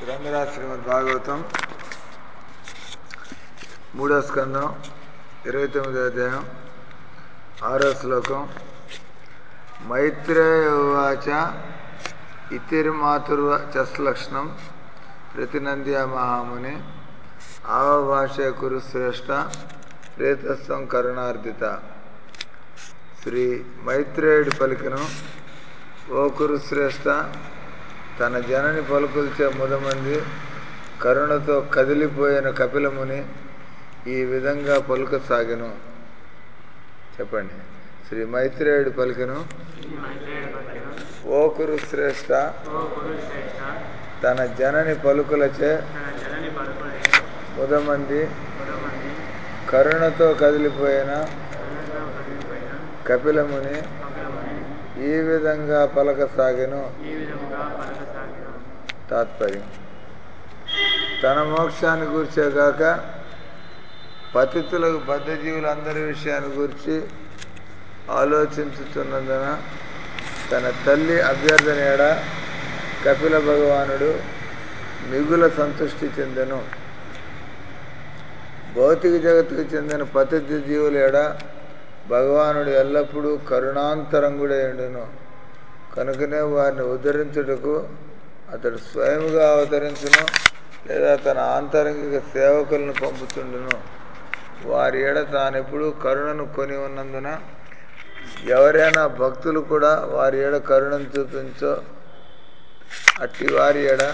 గ్రంథరా శ్రీమద్ భాగవతం మూడో స్కందం ఇరవై తొమ్మిదో అధ్యాయం ఆరో శ్లోకం మైత్రేయ ఉవాచ ఇతిర్మాతుర్వ చస్లక్షణం ప్రతినంద్య మహాముని ఆవభాషే కురు శ్రేష్ట ప్రేతస్వం కరుణార్దిత శ్రీ మైత్రేయుడి పలికను ఓ కురు శ్రేష్ట తన జనని పలుకుల్చే ముదమంది కరుణతో కదిలిపోయిన కపిలముని ఈ విధంగా పలుకసాగెను చెప్పండి శ్రీ మైత్రేయుడి పలికను ఓ కురు శ్రేష్ట ఓ కురుశ్రేష్ఠ తన జనని పలుకులచే తన జనని పలుకులచే ముదమంది మరొకటి కరుణతో కదిలిపోయిన కరుణతో కదిలిపోయిన కపిలముని కపిలముని ఈ విధంగా పలకసాగెను ఈ విధముగా పలకసాగిన తాత్పర్యం తన మోక్షాన్ని గూర్చేగాక పతితులకు బద్ధజీవులందరి విషయాన్ని గురించి ఆలోచించుతున్నందున తన తల్లి అభ్యర్థన ఎడ కపిల భగవానుడు మిగుల సంతృష్టి చెందెను భౌతిక జగత్తుకు చెందిన పతిత జీవుల ఎడ భగవానుడు ఎల్లప్పుడూ కరుణాంతరంగుడేయుడును కనుకనే వారిని ఉద్ధరించుటకు అతడు స్వయముగా అవతరించును లేదా తన ఆంతరంగిక సేవకులను పంపుతుండును వారి ఎడ తానెప్పుడు కరుణను కొని ఉన్నందున ఎవరైనా భక్తులు కూడా వారి ఎడ కరుణను చూపించో అట్టి వారి ఎడ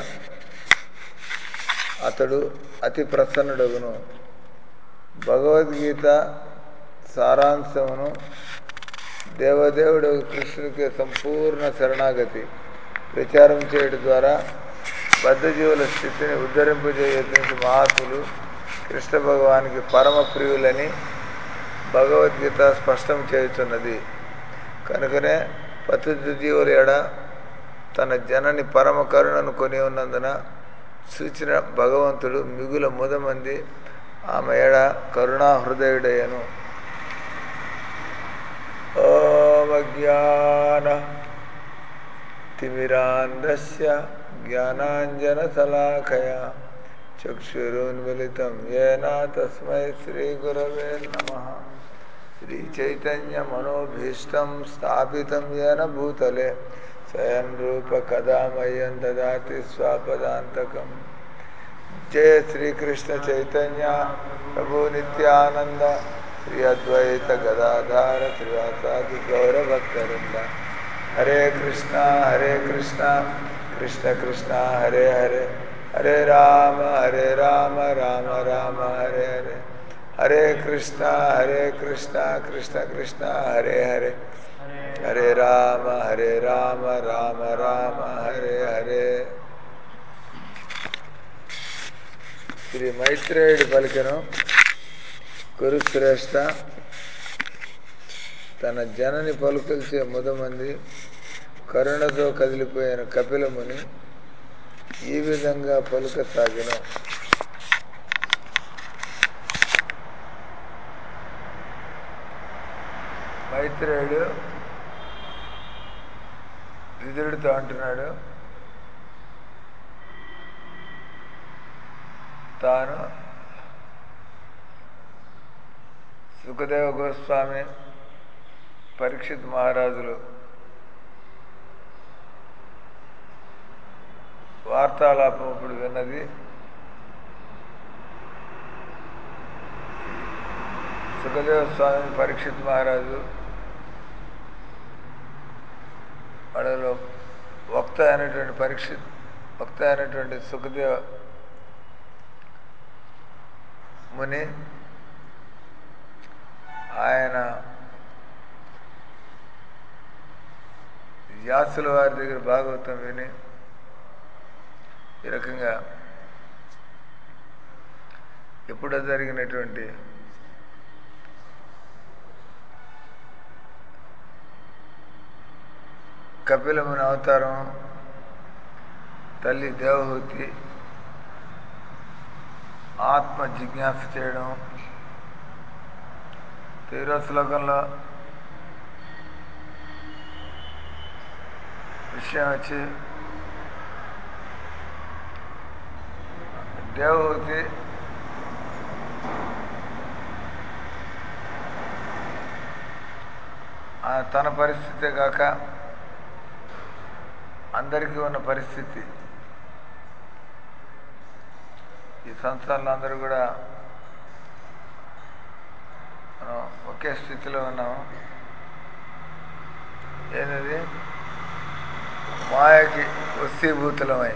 అతడు అతి ప్రసన్నుడగును భగవద్గీత సారాంశమును దేవదేవుడు కృష్ణునికి సంపూర్ణ శరణాగతి ప్రచారం చేయడం ద్వారా బద్ధజీవుల స్థితిని ఉద్ధరింపజేయటువంటి మహాత్ములు కృష్ణ భగవానికి పరమ ప్రియులని భగవద్గీత స్పష్టం చేయుచున్నది కనుకనే పతిత జీవుల ఎడ తన జనని పరమ కరుణను కొని ఉన్నందున సూచిన భగవంతుడు మిగుల ముదమంది ఆమె ఎడ కరుణా హృదయుడయ్యను ఓమజ్ఞాన తిమిరాంధస్య జ్ఞానాంజనశలాకయ చక్షురున్మిళితం ఏన తస్మై శ్రీగురవే నమ శ్రీచైతన్యమనోభీష్టం స్థాపితం ఏన భూతలే స్వయం రూప కదా మह्यं దదాతి స్వాపదాంతకం జయ శ్రీకృష్ణ చైతన్య ప్రభు నిత్యానంద శ్రీ అద్వైత గదాధార శ్రీవాసాది గౌరభక్తవృంద హరే కృష్ణ హరే కృష్ణ కృష్ణ కృష్ణ హరే హరే హరే రామ హరే రామ రామ రామ హరే హరే హరే కృష్ణ హరే కృష్ణ కృష్ణ కృష్ణ హరే హరే హరే రామ హరే రామ రామ రామ హరే హరే శ్రీ మైత్రేయుడి పలికను కురుశ్రేష్ఠ తన జనని పలుకల్చే ముదమంది కరుణతో కదిలిపోయిన కపిలముని ఈ విధంగా పలుకసాగిన మైత్రేయుడు విదురుడితో అంటున్నాడు తాను సుఖదేవ గోస్వామి పరీక్షిత్ మహారాజులు వార్తాలాపం ఇప్పుడు విన్నది సుఖదేవ స్వామి పరీక్షిత్ మహారాజు వాళ్ళలో వక్త అయినటువంటి పరీక్షిత్ వక్త అయినటువంటి సుఖదేవ ముని ఆయన వ్యాసుల వారి దగ్గర భాగవతం విని ఈ రకంగా ఎప్పుడో జరిగినటువంటి కపిలముని అవతారం తల్లి దేవహూతి ఆత్మ జిజ్ఞాస చేయడం తీరో శ్లోకంలో విషయం వచ్చి దేవహూతి ఆ తన పరిస్థితే కాక అందరికీ ఉన్న పరిస్థితి ఈ సంవత్సరాల్లో అందరూ కూడా మనం ఒకే స్థితిలో ఉన్నాము ఏంటది మాయకి వస్తీభూతులమై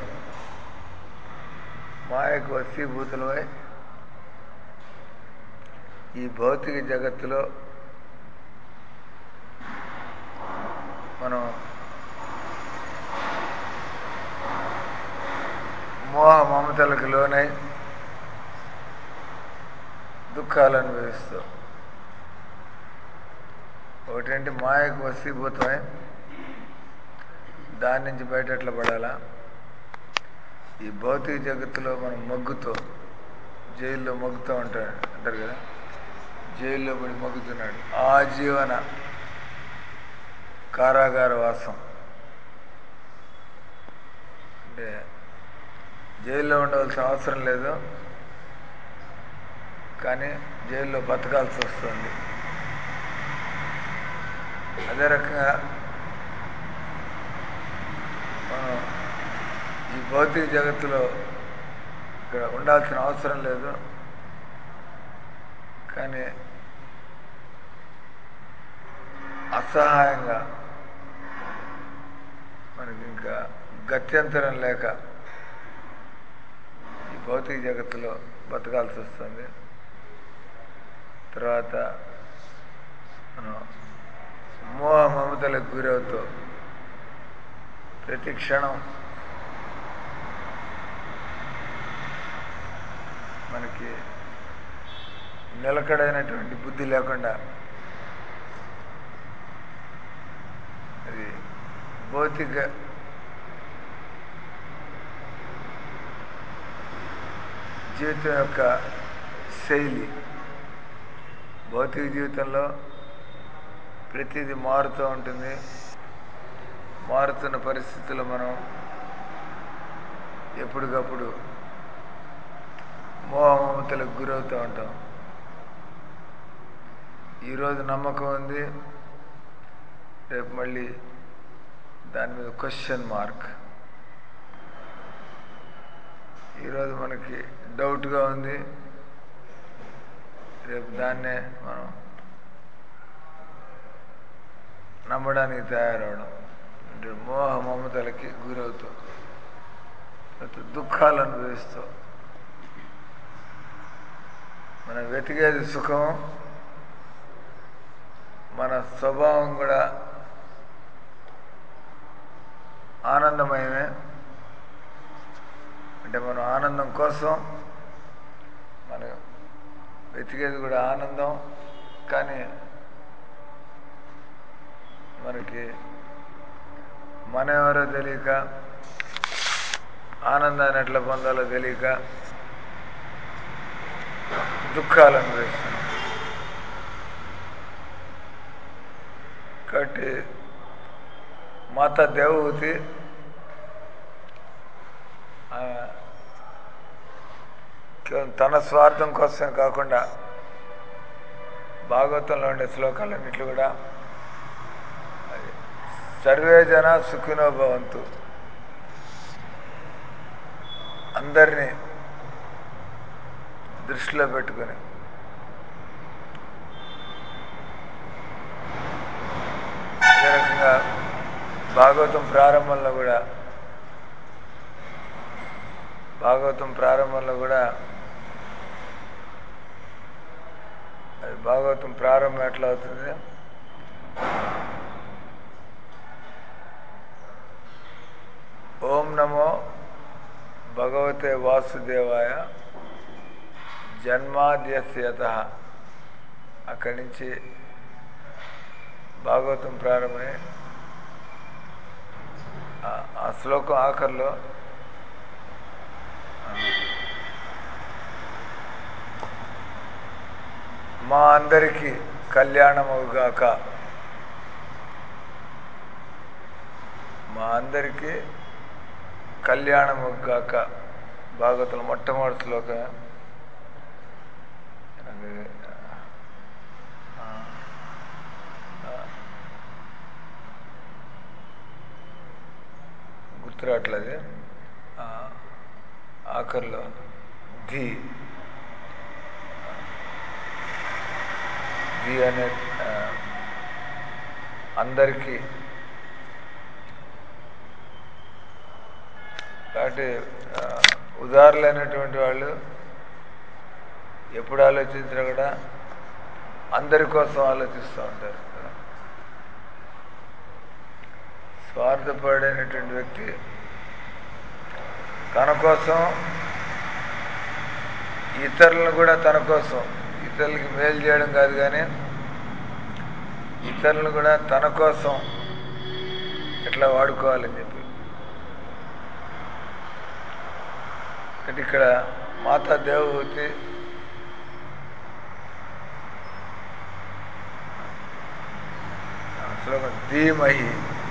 మాయకు వస్తీభూతులమై ఈ భౌతిక జగత్తులో మనం మోహ మమతలకు లోనై దుఃఖాలు అనుభవిస్తూ ఒకటంటే మాయకు వస్తీభూతమై దాని నుంచి బయట ఎట్లా పడాలా ఈ భౌతిక జగత్తులో మనం మగ్గుతో జైల్లో మగ్గుతూ ఉంటాడు అంటారు కదా జైల్లో పడి మగ్గుతున్నాడు ఆజీవన కారాగార వాసం అంటే జైల్లో ఉండవలసిన అవసరం లేదు కానీ జైల్లో బతకాల్సి వస్తుంది అదే రకంగా మనం ఈ భౌతిక జగత్తులో ఇక్కడ ఉండాల్సిన అవసరం లేదు కానీ అసహాయంగా మనకి ఇంకా గత్యంతరం లేక ఈ భౌతిక జగత్తులో బతకాల్సి వస్తుంది తర్వాత మనం మోహ మమతలకు గురవుతూ ప్రతి క్షణం మనకి నిలకడైనటువంటి బుద్ధి లేకుండా అది భౌతిక జీవితం యొక్క శైలి భౌతిక జీవితంలో ప్రతిదీ మారుతూ ఉంటుంది మారుతున్న పరిస్థితుల్లో మనం ఎప్పటికప్పుడు మోహమమతలకు గురవుతూ ఉంటాం ఈరోజు నమ్మకం ఉంది రేపు మళ్ళీ దాని మీద క్వశ్చన్ మార్క్ ఈరోజు మనకి డౌట్గా ఉంది రేపు దాన్నే మనం నమ్మడానికి తయారవడం అంటే మోహ మమతలకి గురవుతూ దుఃఖాలు అనుభవిస్తూ మనం వెతికేది సుఖం మన స్వభావం కూడా ఆనందమయమే అంటే మనం ఆనందం కోసం మనం వెతికేది కూడా ఆనందం కానీ మనకి మన ఎవరో తెలియక ఆనందాన్ని ఎట్లా పొందాలో తెలియక దుఃఖాలు అనుభవిస్తున్నాం కాబట్టి మాత దేవహూతి కేవలం తన స్వార్థం కోసమే కాకుండా భాగవతంలో ఉండే శ్లోకాలన్నింటిలో కూడా అది సర్వే జన సుఖినో భవంతు అందరినీ దృష్టిలో పెట్టుకుని అదే రకంగా భాగవతం ప్రారంభంలో కూడా భాగవతం ప్రారంభంలో కూడా అది భాగవతం ప్రారంభం ఎట్లా అవుతుంది ఓం నమో భగవతే వాసుదేవాయ జన్మాద్యత అక్కడి నుంచి భాగవతం ప్రారంభమై ఆ- ఆ శ్లోకం ఆఖరిలో మా అందరికీ కళ్యాణమవుగాక మా అందరికీ కళ్యాణమవుగాక భాగవతుల మొట్టమొదటి శ్లోకమే అది, ఆ, ఆ, గుర్తురావట్లేదు ఆ, ఆఖరిలో ధీ ధీ అనే ఆ, అందరికీ కాబట్టి ఆ, ఉదారులైనటువంటి వాళ్ళు ఎప్పుడు ఆలోచించినా కూడా అందరి కోసం ఆలోచిస్తూ ఉంటారు కదా. స్వార్థపడైనటువంటి వ్యక్తి తన కోసం ఇతరులను కూడా తన కోసం ఇతరులకి మేలు చేయడం కాదు కానీ ఇతరులను కూడా తన కోసం ఎట్లా వాడుకోవాలని చెప్పి అంటే ఇక్కడ మాతా దేవభూతి శ్లోకం ధీమహి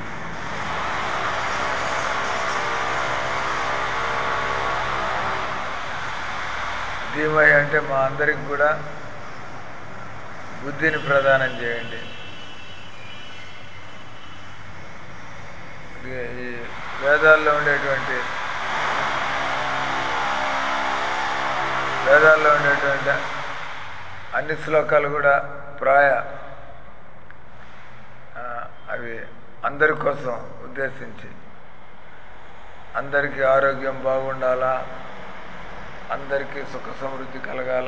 ధీమహి అంటే మా అందరికి కూడా బుద్ధిని ప్రదానం చేయండి ఇది ఈ వేదాల్లో ఉండేటువంటి వేదాల్లో ఉండేటువంటి అన్ని శ్లోకాలు కూడా ప్రాయ ఆ, అవి అందరి కోసం ఉద్దేశించి అందరికీ ఆరోగ్యం బాగుండాలా అందరికీ సుఖ సమృద్ధి కలగాల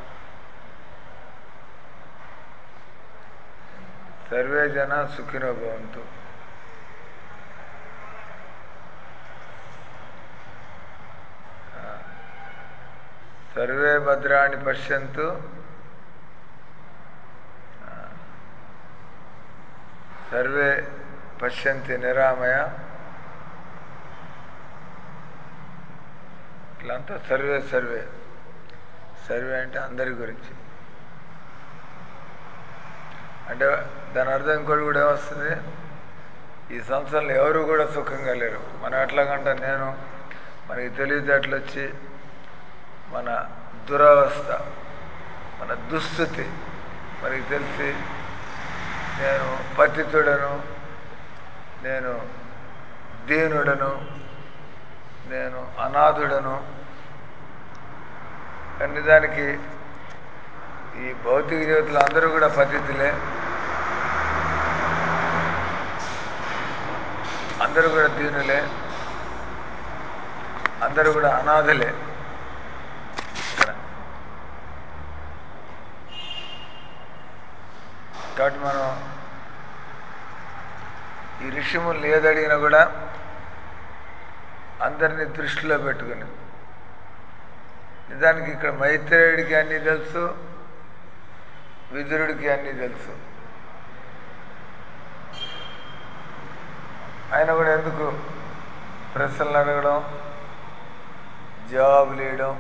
సర్వే జన సుఖినో భవంతు ఆ, సర్వే భద్రాణి పశ్యంతు ఆ, సర్వే పశ్యంతి నిరామయ ఇట్లంతా సర్వే సర్వే సర్వే అంటే అందరి గురించి అంటే దాని అర్థం ఇంకోటి కూడా ఏమొస్తుంది ఈ సంవత్సరంలో ఎవరు కూడా సుఖంగా లేరు మనం ఎట్లాగంటే నేను మనకి తెలివితేటలు వచ్చి మన దురవస్థ మన దుస్థితి మనకి తెలిసి నేను పతితుడను నేను దీనుడను నేను అనాథుడను కానీ నిజానికి ఈ భౌతిక జీవితంలో అందరూ కూడా పతితులే అందరూ కూడా దీనులే అందరూ కూడా అనాథలే ఇక్కడ కాబట్టి మనం ఈ ఋషిములు ఏదడిగినా కూడా అందరినీ దృష్టిలో పెట్టుకుని నిజానికి ఇక్కడ మైత్రేయుడికి అన్నీ తెలుసు విదురుడికి అన్నీ తెలుసు ఆయన కూడా ఎందుకు ప్రశ్నలు అడగడం జవాబులు ఇవ్వడం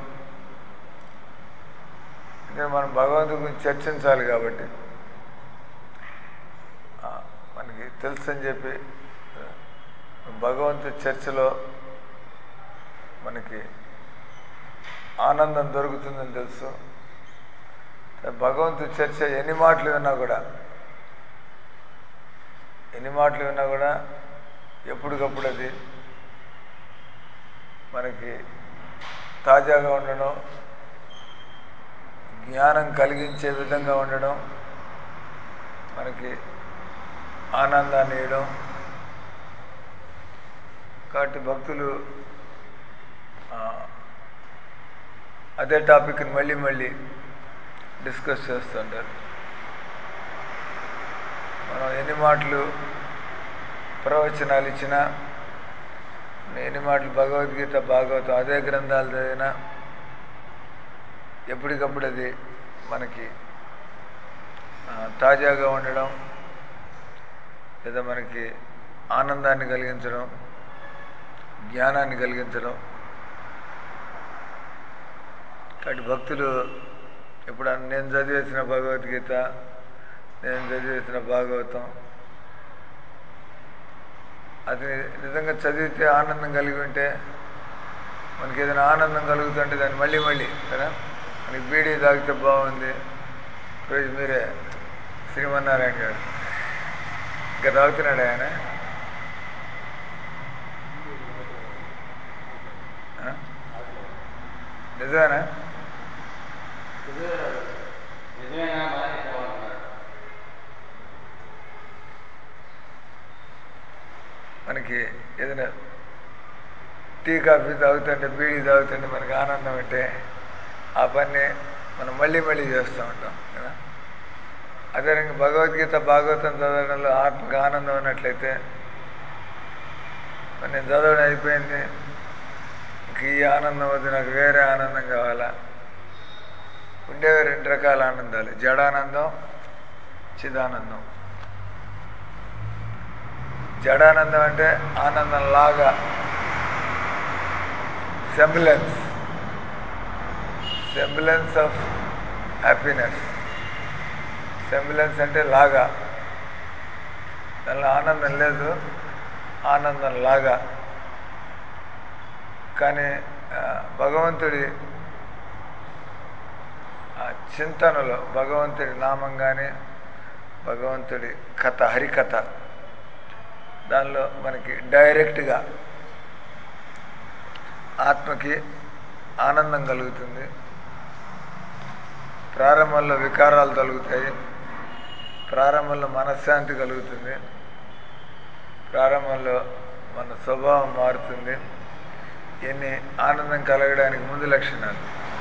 అంటే మనం భగవంతుడి గురించి చర్చించాలి కాబట్టి ఆ, మనకి తెలుసు అని చెప్పి భగవంతుడి చర్చలో మనకి ఆనందం దొరుకుతుందని తెలుసు భగవంతుడి చర్చ ఎన్ని మాటలు విన్నా కూడా ఎన్ని మాటలు విన్నా కూడా ఎప్పటికప్పుడు అది మనకి తాజాగా ఉండడం జ్ఞానం కలిగించే విధంగా ఉండడం మనకి ఆనందాన్ని ఇవ్వడం కాబట్టి భక్తులు ఆ, అదే టాపిక్ని మళ్ళీ మళ్ళీ డిస్కస్ చేస్తుంటారు మనం ఎన్ని మాటలు ప్రవచనాలు ఇచ్చినా ఎన్ని మాటలు భగవద్గీత భాగవతం అదే గ్రంథాలు చదివినా ఎప్పటికప్పుడు అది మనకి ఆ, తాజాగా ఉండడం లేదా మనకి ఆనందాన్ని కలిగించడం జ్ఞానాన్ని కలిగించడం కాబట్టి భక్తులు ఇప్పుడు నేను చదివేసిన భగవద్గీత నేను చదివేసిన భాగవతం అది నిజంగా చదివితే ఆనందం కలిగి ఉంటే మనకి ఏదైనా ఆనందం కలుగుతుంటే దాన్ని మళ్ళీ మళ్ళీ కదా మనకి బీడీ తాగితే బాగుంది రోజు మీరే శ్రీమన్నారాయణ గారు ఇంకా తాగుతున్నాడు ఆయన ఆ? నిజమేనా నిజమేనా మానేసామన్నారు మనకి ఏదైనా టీ కాఫీ తాగుతుంటే బీడీ తాగుతుంటే మనకి ఆనందం అంటే ఆ పని మనం మళ్ళీ మళ్ళీ చేస్తూ ఉంటాం కదా అదేవిధంగా భగవద్గీత భాగవతం చదవడంలో ఆత్మకు ఆనందం ఉన్నట్లయితే మరి నేను చదవడం అయిపోయింది ఇంక ఈ ఆనందం వద్దు నాకు వేరే ఆనందం కావాలా ఉండేవి రెండు రకాల ఆనందాలు జడానందం చిదానందం జడానందం అంటే ఆనందం లాగా సెంబులెన్స్ సెంబులెన్స్ ఆఫ్ హ్యాపీనెస్ సెంబులెన్స్ అంటే లాగా దానిలో ఆనందం లేదు ఆనందం లాగా కానీ ఆ, భగవంతుడి ఆ చింతనలో భగవంతుడి నామం కానీ భగవంతుడి కథ హరికథ దానిలో మనకి డైరెక్ట్గా ఆత్మకి ఆనందం కలుగుతుంది ప్రారంభంలో వికారాలు కలుగుతాయి ప్రారంభంలో మనశ్శాంతి కలుగుతుంది ప్రారంభంలో మన స్వభావం మారుతుంది ఇన్ని ఆనందం కలగడానికి ముందు లక్షణాలు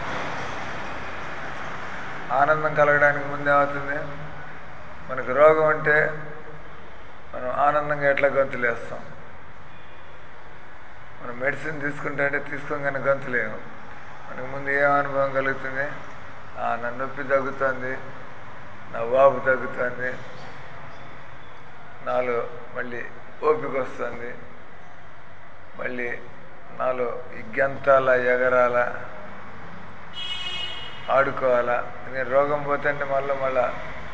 ఆనందం కలగడానికి ముందు ఏమవుతుంది మనకు రోగం అంటే మనం ఆనందంగా ఎట్లా గంతులేస్తాం మనం మెడిసిన్ తీసుకుంటే అంటే తీసుకోగానే గంతులేము మనకు ముందు ఏం అనుభవం కలుగుతుంది "ఆ, నా నొప్పి తగ్గుతుంది నా వాపు తగ్గుతుంది నాలో మళ్ళీ ఓపిక వస్తుంది మళ్ళీ నాలో ఈ గెంతాల ఎగరాల ఆడుకోవాలా నేను రోగం పోతుంటే మళ్ళీ మళ్ళా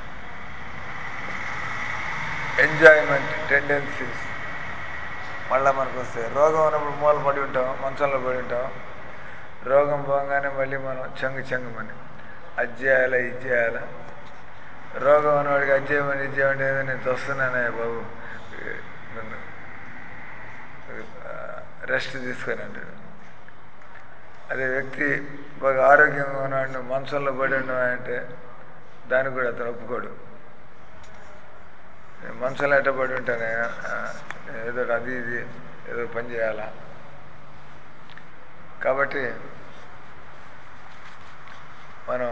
ఎంజాయ్మెంట్ టెండెన్సీస్ మళ్ళీ మనకు వస్తాయి రోగం ఉన్నప్పుడు మూల పడి ఉంటాం మంచంలో పడి ఉంటాం రోగం పోగానే మళ్ళీ మనం చెంగు చెంగుమని అది చేయాలా ఇది చేయాలా రోగం ఉన్నవాడికి అది చేయమని ఇది చేయమని ఏదో నేను చూస్తున్నానయ్యా బాబు నన్ను రెస్ట్ తీసుకొని అంటాడు అదే వ్యక్తి బాగా ఆరోగ్యంగా ఉన్నాడు నువ్వు మంచంలో పడి ఉన్నావు అంటే దానికి కూడా అతను ఒప్పుకోడు నేను మంచంలో ఎట్ట పడి ఉంటానే ఆ, నేను ఏదో ఒకటి అది ఇది ఏదో పని చేయాలా కాబట్టి మనం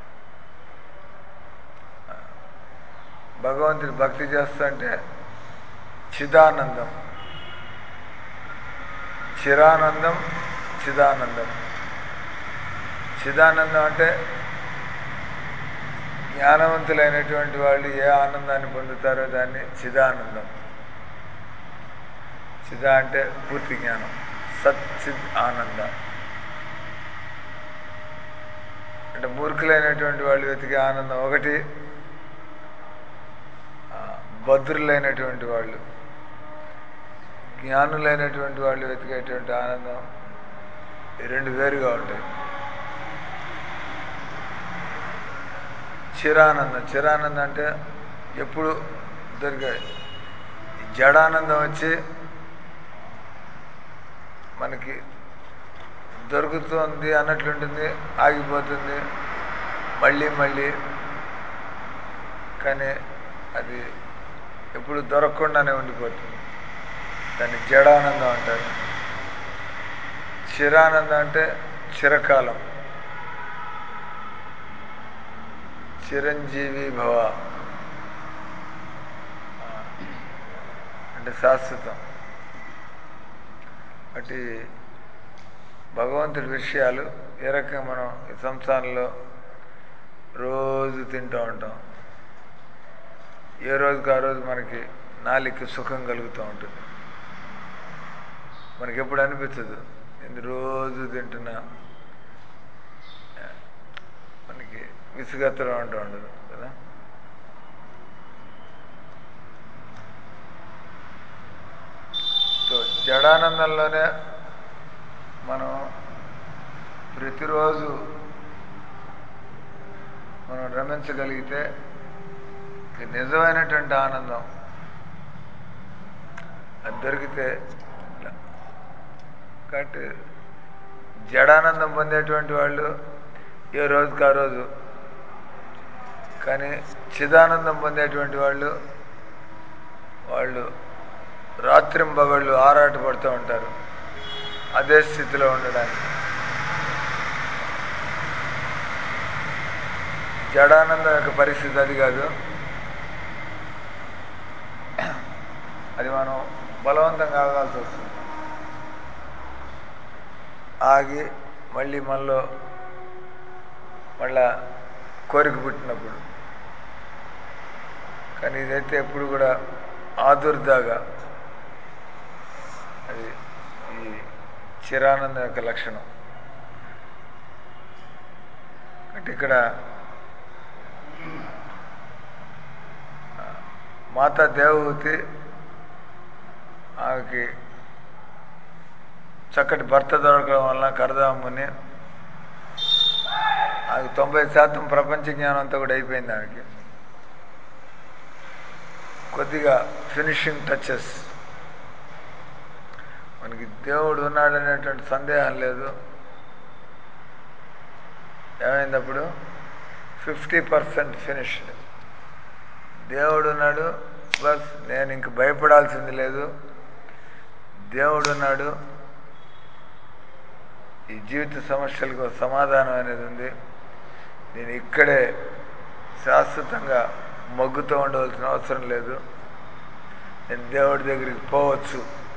ఆ, భగవంతుడి భక్తి చేస్తుంటే చిదానందం చిరానందం చిదానందం చిదానందం అంటే జ్ఞానవంతులైనటువంటి వాళ్ళు ఏ ఆనందాన్ని పొందుతారో దాన్ని చిదానందం చిద అంటే పూర్తి జ్ఞానం సచ్చిద్ ఆనంద అంటే మూర్ఖులైనటువంటి వాళ్ళు వెతికే ఆనందం ఒకటి ఆ, భద్రులైనటువంటి వాళ్ళు జ్ఞానులైనటువంటి వాళ్ళు వెతికేటువంటి ఆనందం ఈ రెండు వేరుగా ఉంటాయి చిరానందం చిరానందం అంటే ఎప్పుడు దొరికే ఈ జడానందం వచ్చి మనకి దొరుకుతుంది అన్నట్లుంటుంది ఆగిపోతుంది మళ్ళీ మళ్ళీ కానీ అది ఎప్పుడు దొరకకుండానే ఉండిపోతుంది దాన్ని జడానందం అంటారు చిరానందం అంటే చిరకాలం చిరంజీవి భవ ఆ, అంటే శాశ్వతం బట్టి భగవంతుడి విషయాలు ఏ రకంగా మనం ఈ సంసారంలో రోజు తింటూ ఉంటాం ఏ రోజుకి ఆ రోజు మనకి నాలికి సుఖం కలుగుతూ ఉంటుంది మనకి ఎప్పుడు అనిపించదు ఇది రోజు తింటున్నా ఆ, మనకి విసుగెత్తడం అంటూ ఉండదు కదా సో జడానందంలోనే మనం ప్రతిరోజు మనం రమించగలిగితే ఇది నిజమైనటువంటి ఆనందం అది దొరికితే ఇలా. కాబట్టి జడానందం పొందేటువంటి వాళ్ళు ఏ రోజుకి ఆ రోజు కానీ చిదానందం పొందేటువంటి వాళ్ళు వాళ్ళు రాత్రింబగళ్ళు ఆరాట పడుతూ ఉంటారు అదే స్థితిలో ఉండడానికి జడానందం యొక్క పరిస్థితి అది కాదు అది మనం బలవంతంగా ఆగాల్సి వస్తుంది ఆగి మళ్ళీ మనలో మళ్ళా కోరిక పుట్టినప్పుడు కానీ ఇదైతే ఎప్పుడు కూడా ఆదుర్దాగా అది ఈ చిరానందం యొక్క లక్షణం అంటే ఇక్కడ ఆ, మాతా దేవహూతి ఆమెకి చక్కటి భర్త దొరకడం వలన కరదాముని ఆమెకు తొంభై శాతం ప్రపంచ జ్ఞానం అంతా కూడా అయిపోయింది ఆమెకి కొద్దిగా ఫినిషింగ్ టచెస్ మనకి దేవుడు ఉన్నాడనేటువంటి సందేహం లేదు ఏమైందప్పుడు ఫిఫ్టీ పర్సెంట్ ఫినిష్డ్ దేవుడు ఉన్నాడు బస్ నేను ఇంక భయపడాల్సింది లేదు దేవుడు ఉన్నాడు ఈ జీవిత సమస్యలకు ఒక సమాధానం అనేది ఉంది నేను ఇక్కడే శాశ్వతంగా మగ్గుతూ ఉండవలసిన అవసరం లేదు నేను దేవుడి దగ్గరికి పోవచ్చు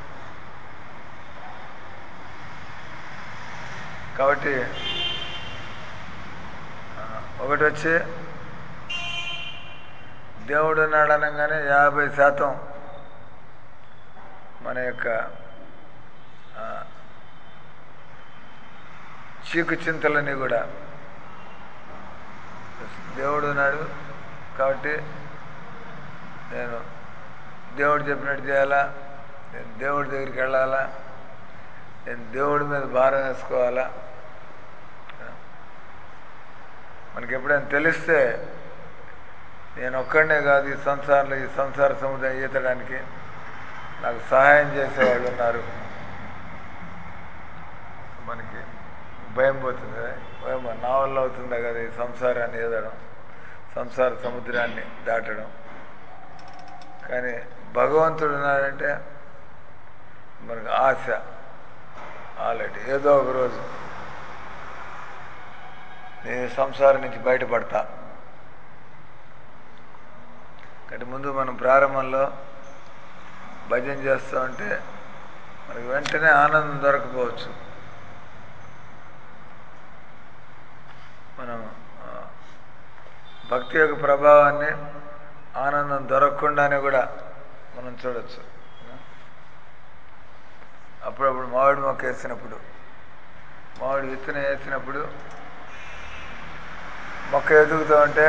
కాబట్టి ఆ, ఒకటి వచ్చి దేవుడు ఉన్నాడు అనగానే యాభై శాతం మన యొక్క ఆ, చీకు చింతలన్నీ కూడా దేవుడు ఉన్నాడు కాబట్టి నేను దేవుడు చెప్పినట్టు చేయాలా నేను దేవుడి దగ్గరికి వెళ్ళాలా నేను దేవుడి మీద భారం వేసుకోవాలా మనకి ఎప్పుడైనా తెలిస్తే నేను ఒక్కడనే కాదు ఈ సంసారంలో ఈ సంసార సముదాయం ఈతడానికి నాకు సహాయం చేసేవాళ్ళు ఉన్నారు మనకి భయం పోతుంది కదా భయం నా వల్ల అవుతుందా కదా ఈ సంసారాన్ని ఈదడం సంసార సముద్రాన్ని దాటడం కానీ భగవంతుడు ఉన్నాడంటే మనకు ఆశ ఆల్రెడీ ఏదో ఒక రోజు నేను ఈ సంసారం నుంచి బయటపడతా కాబట్టి ముందు మనం ప్రారంభంలో భజన చేస్తూ ఉంటే మనకి వెంటనే ఆనందం దొరకపోవచ్చు మనం ఆ, భక్తి యొక్క ప్రభావాన్ని ఆనందం దొరకకుండానే కూడా మనం చూడొచ్చు అప్పుడప్పుడు మామిడి మొక్క వేసినప్పుడు మామిడి విత్తనం వేసినప్పుడు మొక్క ఎదుగుతూ ఉంటే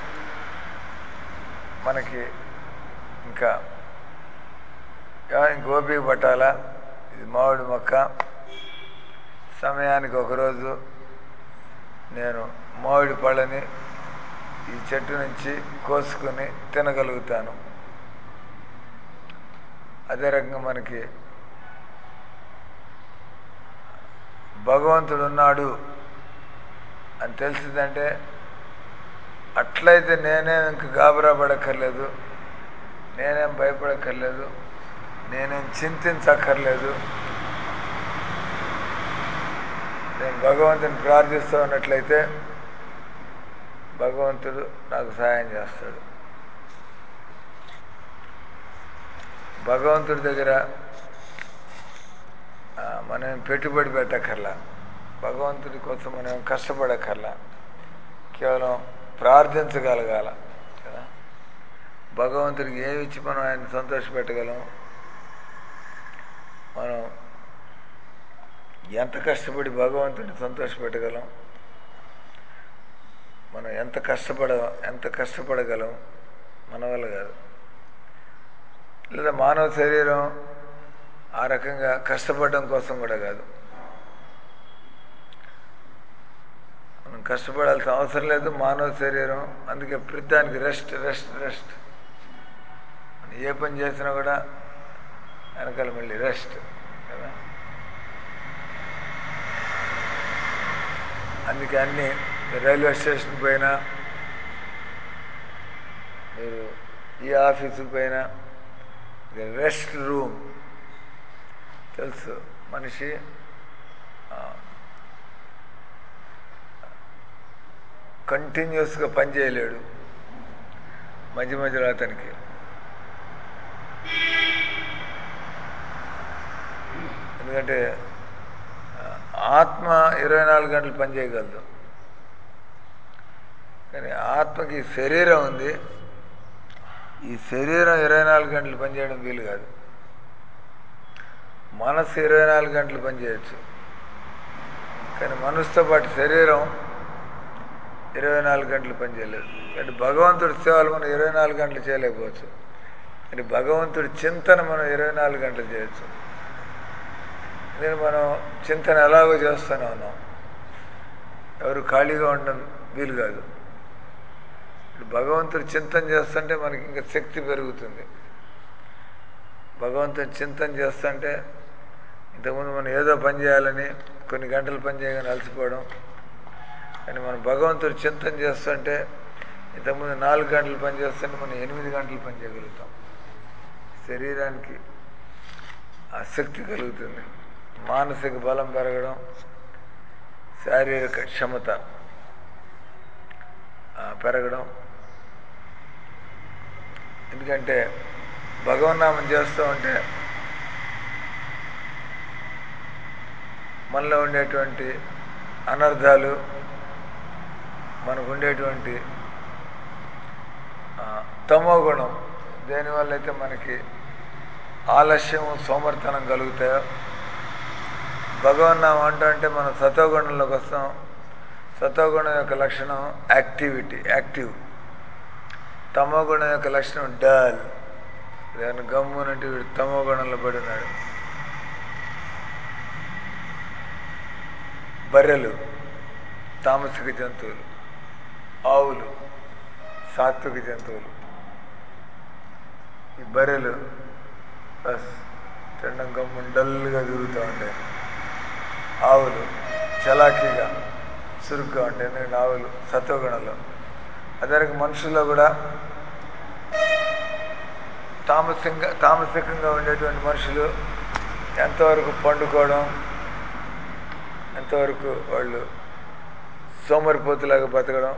మనకి ఇంకా యా, ఇంక ఓపిక పట్టాలా ఇది మామిడి మొక్క సమయానికి ఒకరోజు నేను మామిడి పళ్ళని ఈ చెట్టు నుంచి కోసుకొని తినగలుగుతాను అదే రకంగా మనకి భగవంతుడు ఉన్నాడు అని తెలిసిందంటే అట్లయితే నేనేం ఇంక గాబరా పడక్కర్లేదు నేనేం భయపడక్కర్లేదు నేనేం చింతించక్కర్లేదు నేను భగవంతుని ప్రార్థిస్తూ ఉన్నట్లయితే భగవంతుడు నాకు సహాయం చేస్తాడు భగవంతుడి దగ్గర ఆ, మనం ఏం పెట్టుబడి పెట్టక్కర్లా భగవంతుడి కోసం మనం ఏం కష్టపడక్కర్లా కేవలం ప్రార్థించగలగాల కదా భగవంతుడికి ఏమి ఇచ్చి మనం ఆయన సంతోషపెట్టగలం మనం ఎంత కష్టపడి భగవంతుడిని సంతోషపెట్టగలం మనం ఎంత కష్టపడ ఎంత కష్టపడగలం మన వల్ల కాదు లేదా మానవ శరీరం ఆ రకంగా కష్టపడడం కోసం కూడా కాదు కష్టపడాల్సిన అవసరం లేదు మానవ శరీరం అందుకే ప్రతిదానికి రెస్ట్ రెస్ట్ రెస్ట్ మనం ఏ పని చేసినా కూడా వెనకాల మళ్ళీ రెస్ట్ కదా అందుకే అన్ని రైల్వే స్టేషన్ పైన మీరు ఈ ఆఫీసు పైన రెస్ట్ రూమ్ తెలుసు మనిషి కంటిన్యూస్గా పని చేయలేడు మధ్య మధ్యలో అతనికి ఎందుకంటే ఆ, ఆత్మ ఇరవై నాలుగు గంటలు పని చేయగలదు కానీ ఆత్మకి శరీరం ఉంది ఈ శరీరం ఇరవై నాలుగు గంటలు పనిచేయడం వీలు కాదు మనసు ఇరవై నాలుగు గంటలు పనిచేయచ్చు కానీ మనసుతో పాటు శరీరం ఇరవై నాలుగు గంటలు పనిచేయలేదు కానీ భగవంతుడి సేవలు మనం ఇరవై నాలుగు గంటలు చేయలేకపోవచ్చు కానీ భగవంతుడి చింతన మనం ఇరవై నాలుగు గంటలు చేయొచ్చు నేను మనం చింతన ఎలాగో చేస్తూనే ఉన్నాం ఎవరు ఖాళీగా ఉండడం వీలు కాదు ఇప్పుడు భగవంతుడు చింతన చేస్తుంటే మనకి ఇంకా శక్తి పెరుగుతుంది భగవంతుని చింతన చేస్తుంటే ఇంతకుముందు మనం ఏదో పని చేయాలని కొన్ని గంటలు పని చేయగానే అలసిపోవడం కానీ మనం భగవంతుడు చింతన చేస్తుంటే ఇంతకుముందు నాలుగు గంటలు పని చేస్తుంటే మనం ఎనిమిది గంటలు పని చేయగలుగుతాం శరీరానికి ఆ శక్తి కలుగుతుంది మానసిక బలం పెరగడం శారీరక క్షమత ఆ, పెరగడం ఎందుకంటే భగవన్నామం చేస్తూ ఉంటే మనలో ఉండేటువంటి అనర్థాలు మనకు ఉండేటువంటి ఆ, తమో గుణం దేనివల్ల అయితే మనకి ఆలస్యం సోమర్థనం కలుగుతాయో భగవన్నామం అంటూ అంటే మనం సతోగుణంలోకి వస్తాం సతోగుణం యొక్క లక్షణం యాక్టివిటీ యాక్టివ్ తమో గుణం యొక్క లక్షణం డల్ దాని గమ్మునంటే వీడు తమో గుణంలో పడి ఉన్నాడు బర్రెలు తామసిక జంతువులు ఆవులు సాత్విక జంతువులు ఈ బర్రెలు బస్ తిండం గమ్మున డల్గా తిరుగుతూ ఉంటాయి ఆవులు చలాకీగా చురుగ్గా ఉంటాయి ఎందుకంటే ఆవులు సత్వగుణంలో అదే మనుషుల్లో కూడా తామసికంగా తామసికంగా ఉండేటువంటి మనుషులు ఎంతవరకు పండుకోవడం ఎంతవరకు వాళ్ళు సోమరిపోతులాగా బతకడం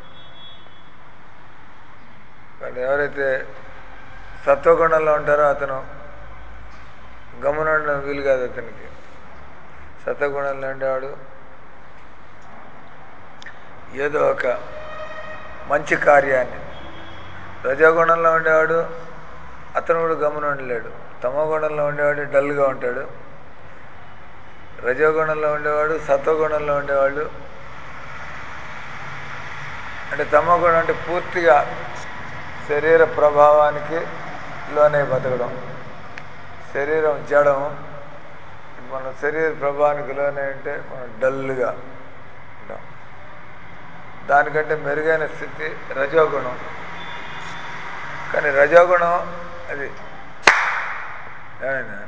కానీ ఎవరైతే సత్వగుణంలో ఉంటారో అతను గమనం ఉండడం వీలు కాదు అతనికి సత్వగుణంలో ఉండేవాడు ఏదో ఒక మంచి కార్యాన్ని రజోగుణంలో ఉండేవాడు అతను కూడా గమనం ఉండలేడు తమో గుణంలో ఉండేవాడు డల్గా ఉంటాడు రజోగుణంలో ఉండేవాడు సత్వగుణంలో ఉండేవాళ్ళు అంటే తమో గుణం అంటే పూర్తిగా శరీర ప్రభావానికి లోనే బతకడం శరీరం జడం మన శరీర ప్రభావానికి లోనే అంటే మనం డల్గా ఉంటాం దానికంటే మెరుగైన స్థితి రజోగుణం కానీ రజోగుణం అది ఏమైందా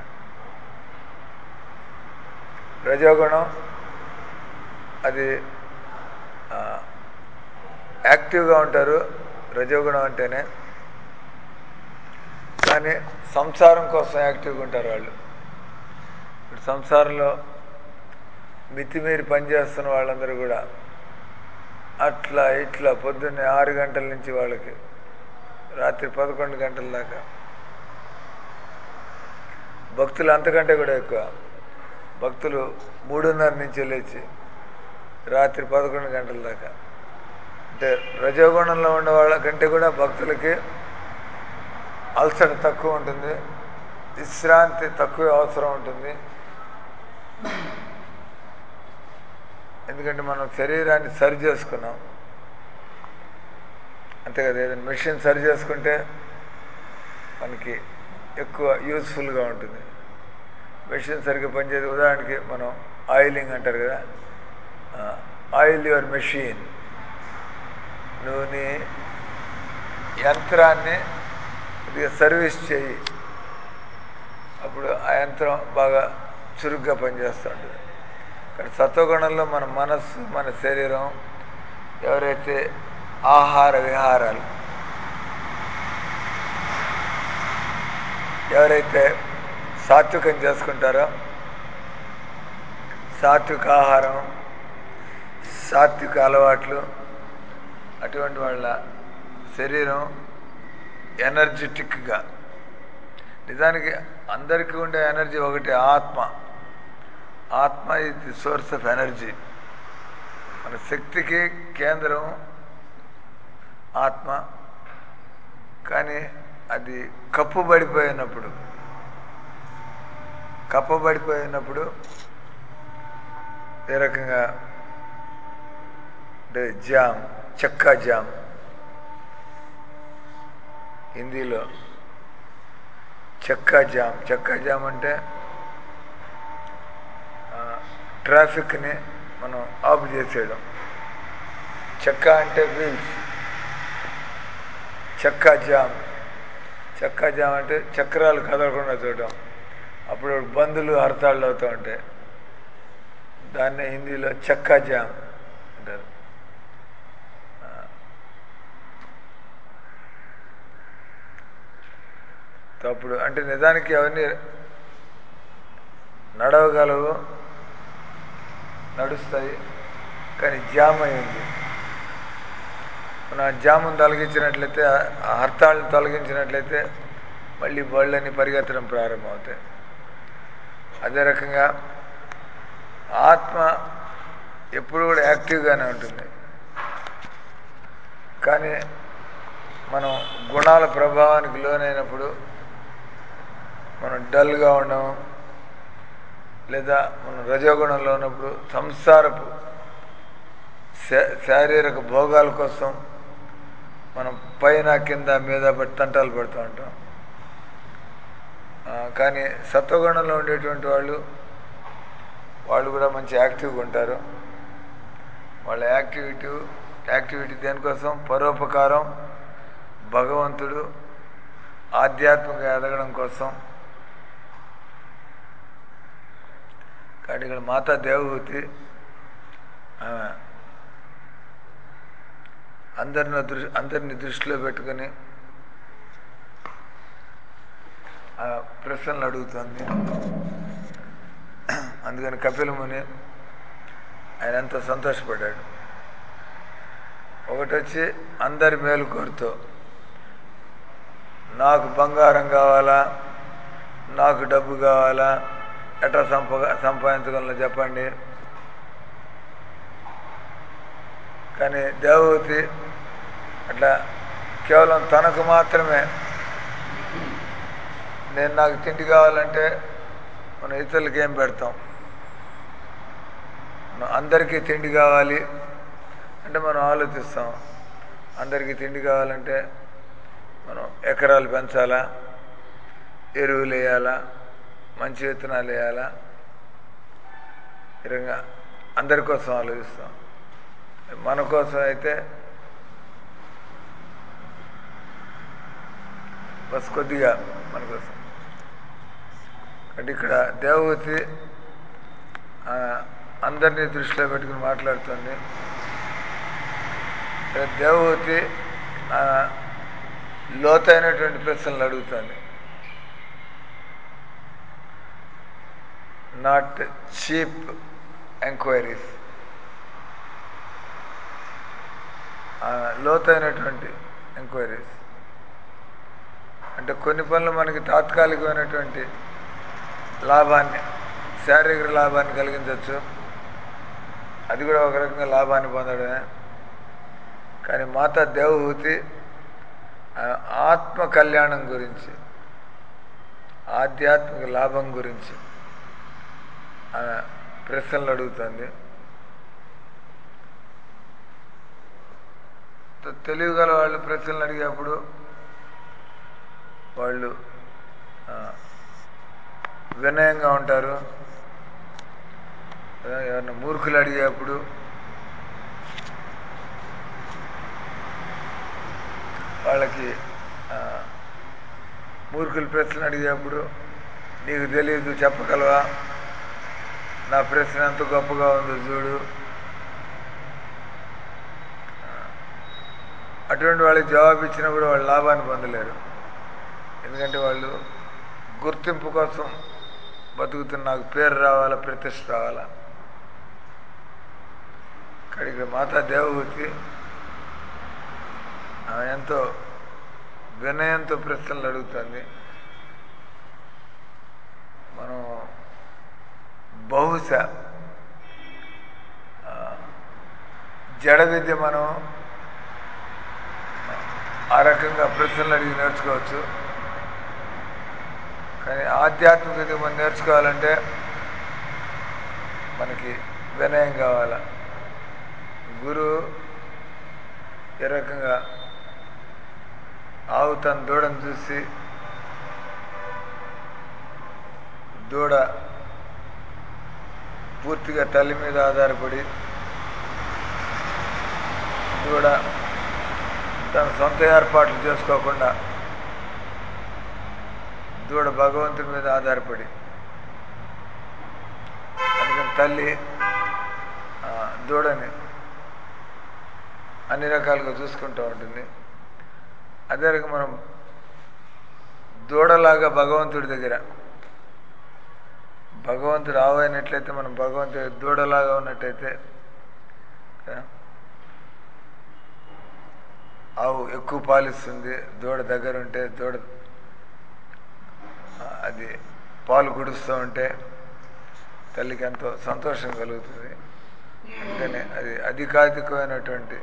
రజోగుణం అది ఆ, యాక్టివ్గా ఉంటారు రజోగుణం అంటేనే కానీ సంసారం కోసం యాక్టివ్గా ఉంటారు వాళ్ళు ఇప్పుడు సంసారంలో మితిమీరి పనిచేస్తున్న వాళ్ళందరూ కూడా అట్లా ఇట్లా పొద్దున్నే ఆరు గంటల నుంచి వాళ్ళకి రాత్రి పదకొండు గంటల దాకా భక్తులు అంతకంటే కూడా ఎక్కువ భక్తులు మూడున్నర నుంచి లేచి రాత్రి పదకొండు గంటల దాకా అంటే రజోగుణంలో ఉండే వాళ్ళ కంటే కూడా భక్తులకి అలసట తక్కువ ఉంటుంది విశ్రాంతి తక్కువ అవసరం ఉంటుంది ఎందుకంటే మనం శరీరాన్ని సరి చేసుకున్నాం అంతే కదా ఏదైనా మెషిన్ సరి చేసుకుంటే మనకి ఎక్కువ యూస్ఫుల్గా ఉంటుంది మెషిన్ సరిగ్గా పనిచేసి ఉదాహరణకి మనం ఆయిలింగ్ అంటారు కదా ఆ, ఆయిల్ యువర్ మెషిన్ నువ్వు నీ యంత్రాన్ని కొద్దిగా సర్వీస్ చేయి అప్పుడు ఆ యంత్రం బాగా చురుగ్గా పనిచేస్తూ ఉంటుంది కానీ సత్వగుణంలో మన మనస్సు మన శరీరం ఎవరైతే ఆహార విహారాలు ఎవరైతే సాత్వికం చేసుకుంటారో సాత్విక ఆహారం సాత్విక అలవాట్లు అటువంటి వాళ్ళ శరీరం ఎనర్జెటిక్గా నిజానికి అందరికీ ఉండే ఎనర్జీ ఒకటి ఆత్మ ఆత్మ is the source of energy మన శక్తికి కేంద్రం ఆత్మ కానీ అది కప్పుబడిపోయినప్పుడు కప్పబడిపోయినప్పుడు ఏ రకంగా అంటే జామ్ చెక్క జామ్ హిందీలో చెక్క జామ్ చెక్క జామ్ అంటే ఆ, ట్రాఫిక్ని మనం ఆఫ్ చేసేయడం చెక్క అంటే వీల్స్ చెక్క జామ్ చెక్క జామ్ అంటే చక్రాలు కదలకుండా చూడడం అప్పుడు బంధులు హర్తాళ్ళు అవుతూ ఉంటాయి దాన్నే హిందీలో చెక్క జామ్ అంటారు ఆ. అప్పుడు అంటే నిజానికి అవన్నీ నడవగలవు నడుస్తాయి కానీ జామ్ అయింది మన జామును తొలగించినట్లయితే ఆ- ఆ హర్తాళ్ళని తొలగించినట్లయితే మళ్ళీ బళ్ళని పరిగెత్తడం ప్రారంభమవుతాయి అదే రకంగా ఆత్మ ఎప్పుడు కూడా యాక్టివ్గానే ఉంటుంది కానీ మనం గుణాల ప్రభావానికి లోనైనప్పుడు మనం డల్గా ఉండడం లేదా మనం రజోగుణంలో ఉన్నప్పుడు సంసారపు శా- శారీరక భోగాల కోసం మనం పైన కింద మీద పట్టి తంటాలు పడుతూ ఉంటాం ఆ, కానీ సత్వగుణంలో ఉండేటువంటి వాళ్ళు వాళ్ళు కూడా మంచి యాక్టివ్గా ఉంటారు వాళ్ళ యాక్టివిటీ యాక్టివిటీ దేనికోసం పరోపకారం భగవంతుడు ఆధ్యాత్మిక ఎదగడం కోసం కానీ ఇక్కడ మాతా దేవహూతి ఆమె అందరిని దృ అందరిని దృష్టిలో పెట్టుకొని ఆ ప్రశ్నలు అడుగుతుంది అందుకని కపిల ముని ఆయన ఎంతో సంతోషపడ్డాడు ఒకటి వచ్చి అందరి మేలు కోరుతూ నాకు బంగారం కావాలా నాకు డబ్బు కావాలా ఎట్లా సంప సంపాదించగలను చెప్పండి కానీ దేవహూతి అట్లా కేవలం తనకు మాత్రమే నేను నాకు తిండి కావాలంటే మనం ఇతరులకి ఏం పెడతాం మనం అందరికీ తిండి కావాలి అంటే మనం ఆలోచిస్తాం అందరికీ తిండి కావాలంటే మనం ఎకరాలు పెంచాలా ఎరువులు వేయాలా మంచి విత్తనాలు వేయాలా ఈ రకంగా అందరి కోసం ఆలోచిస్తాం మన కోసం అయితే బస్ కొద్దిగా మన కోసం అంటే ఇక్కడ దేవహూతి ఆ, అందరినీ దృష్టిలో పెట్టుకుని మాట్లాడుతుంది ఇక్కడ దేవహూతి ఆ, లోతైనటువంటి ప్రశ్నలు అడుగుతుంది నాట్ చీప్ ఎంక్వైరీస్ లోతైనటువంటి ఎంక్వైరీస్ అంటే కొన్ని పనులు మనకి తాత్కాలికమైనటువంటి లాభాన్ని శారీరక లాభాన్ని కలిగించవచ్చు అది కూడా ఒక రకంగా లాభాన్ని పొందడమే కానీ మాతా దేవహూతి ఆ, ఆత్మ కళ్యాణం గురించి ఆధ్యాత్మిక లాభం గురించి ఆమె ప్రశ్నలు అడుగుతుంది త- తెలివిగల వాళ్ళు ప్రశ్నలు అడిగేప్పుడు వాళ్ళు ఆ, వినయంగా ఉంటారు ఆ, ఎవరిని మూర్ఖులు అడిగేప్పుడు వాళ్ళకి ఆ, మూర్ఖులు ప్రశ్నలు అడిగేప్పుడు నీకు తెలియదు చెప్పగలవా నా ప్రశ్న ఎంత గొప్పగా ఉందో చూడు ఆ, అటువంటి వాళ్ళకి జవాబు ఇచ్చినా కూడా వాళ్ళు లాభాన్ని పొందలేరు ఎందుకంటే వాళ్ళు గుర్తింపు కోసం బతుకుతున్న నాకు పేరు రావాలా ప్రతిష్ట రావాలా ఇక్కడ ఇక్కడ మాతా దేవహూతి ఆమె ఎంతో వినయంతో ప్రశ్నలు అడుగుతుంది మనం బహుశా ఆ, జడ విద్య మనం ఆ రకంగా ప్రశ్నలు అడిగి నేర్చుకోవచ్చు కానీ ఆధ్యాత్మిక విద్య మనం నేర్చుకోవాలంటే మనకి వినయం కావాలా గురువు ఏ రకంగా ఆవు తన దూడను చూసి దూడ పూర్తిగా తల్లి మీద ఆధారపడి దూడ తన సొంత ఏర్పాట్లు చేసుకోకుండా దూడ భగవంతుడి మీద ఆధారపడి అందుకని తల్లి ఆ, దూడని అన్ని రకాలుగా చూసుకుంటూ ఉంటుంది అదే రకంగా మనం దూడలాగా భగవంతుడి దగ్గర భగవంతుడు ఆవు అయినట్లయితే మనం భగవంతుడి దూడలాగా ఉన్నట్టయితే కదా, ఆవు ఎక్కువ పాలిస్తుంది దూడ దగ్గర ఉంటే దూడ ఆ, అది పాలు కుడుస్తూ ఉంటే తల్లికి ఎంతో సంతోషం కలుగుతుంది అందుకని అది అధికాధికమైనటువంటి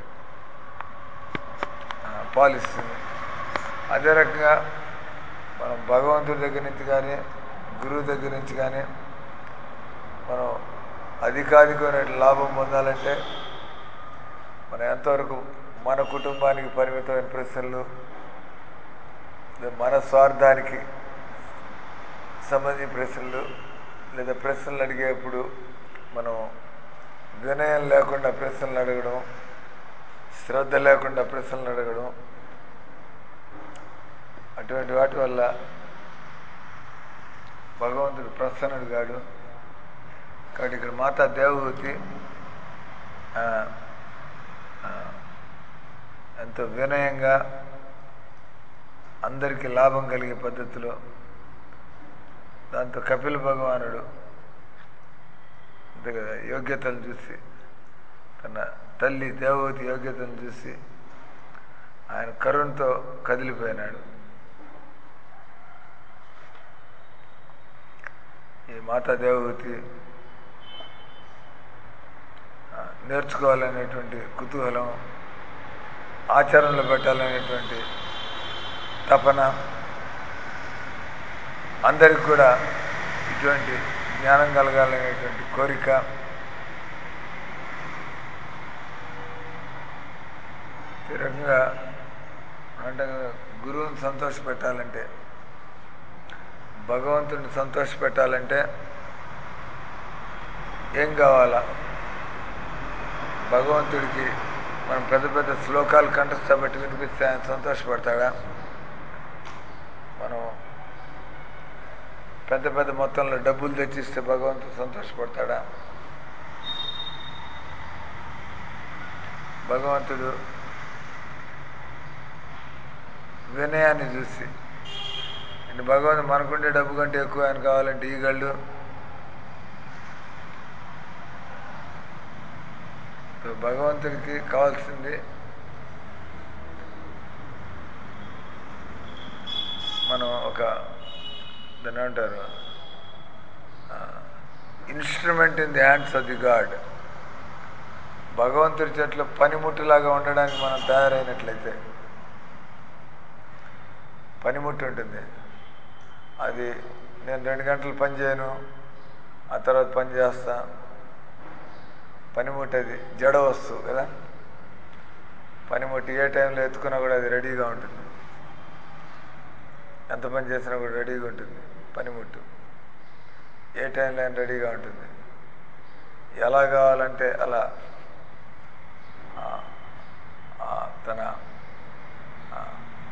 ఆ, పాలిస్తుంది అదే రకంగా మనం భగవంతుడి దగ్గర నుంచి కానీ గురువు దగ్గర నుంచి కానీ మనం అధికాధికమైన లాభం పొందాలంటే మనం ఎంతవరకు మన కుటుంబానికి పరిమితమైన ప్రశ్నలు లేదా మన స్వార్థానికి సంబంధించిన ప్రశ్నలు లేదా ప్రశ్నలు అడిగేప్పుడు మనం వినయం లేకుండా ప్రశ్నలు అడగడం శ్రద్ధ లేకుండా ప్రశ్నలు అడగడం అటువంటి వాటి వల్ల భగవంతుడు ప్రసన్నుడు కాడు కాబట్టి ఇక్కడ మాతా దేవహూతి ఆ, ఆ, ఎంతో వినయంగా అందరికీ లాభం కలిగే పద్ధతిలో దాంతో కపిల భగవానుడు అంతే కదా యోగ్యతలు చూసి తన తల్లి దేవవతి యోగ్యతను చూసి ఆయన కరుణతో కదిలిపోయినాడు ఈ మాతా దేవవతి ఆ, నేర్చుకోవాలనేటువంటి కుతూహలం ఆచరణలో పెట్టాలనేటువంటి తపన అందరికి కూడా ఇటువంటి జ్ఞానం కలగాలనేటువంటి కోరిక ఈ రకంగా అంటే గురువుని సంతోషపెట్టాలంటే భగవంతుడిని సంతోషపెట్టాలంటే ఏం కావాలా భగవంతుడికి మనం పెద్ద పెద్ద శ్లోకాలు కంఠస్థపెట్టి వినిపిస్తే ఆయన సంతోషపడతాడా మనం పెద్ద పెద్ద మొత్తంలో డబ్బులు తెచ్చిస్తే భగవంతుడు సంతోషపడతాడా భగవంతుడు వినయాన్ని చూసి అంటే భగవంతుడు మనకుండే డబ్బు కంటే ఎక్కువ ఆయన కావాలంటే ఈ గళ్ళు సో భగవంతుడికి కావాల్సింది మనం ఒక దాన్ని ఏమంటారు instrument in the hands of the God భగవంతుడి చెట్లు పనిముట్టులాగా ఉండడానికి మనం తయారైనట్లయితే పనిముట్టు ఉంటుంది అది నేను రెండు గంటలు పని చేయను ఆ తర్వాత పని చేస్తా పనిముట్టు అది జడ వస్తువు కదా పనిముట్టు ఏ టైంలో ఎత్తుకున్నా కూడా అది రెడీగా ఉంటుంది ఎంత పని చేసినా కూడా రెడీగా ఉంటుంది పనిముట్టు ఏ టైంలో అయినా రెడీగా ఉంటుంది ఎలా కావాలంటే అలా ఆ, ఆ, తన ఆ,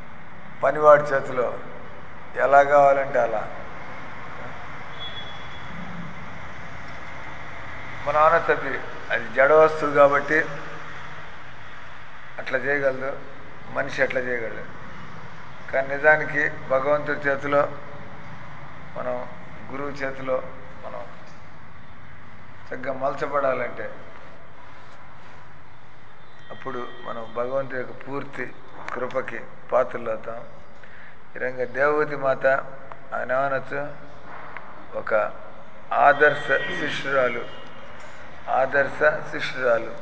పనివాడి చేతిలో ఎలా కావాలంటే అలా మన ఆనతది అది జడ వస్తువు కాబట్టి అట్లా చేయగలదు మనిషి అట్లా చేయగలదు కానీ నిజానికి భగవంతుడి చేతిలో మనం గురువు చేతిలో మనం చక్కగా మలచబడాలంటే అప్పుడు మనం భగవంతుడి యొక్క పూర్తి కృపకి పాత్రలు అవుతాం ఈ రంగా దేవవతి మాత ఆయన ఏమనొచ్చు ఒక ఆదర్శ శిష్యురాలు ఆదర్శ శిష్యురాలు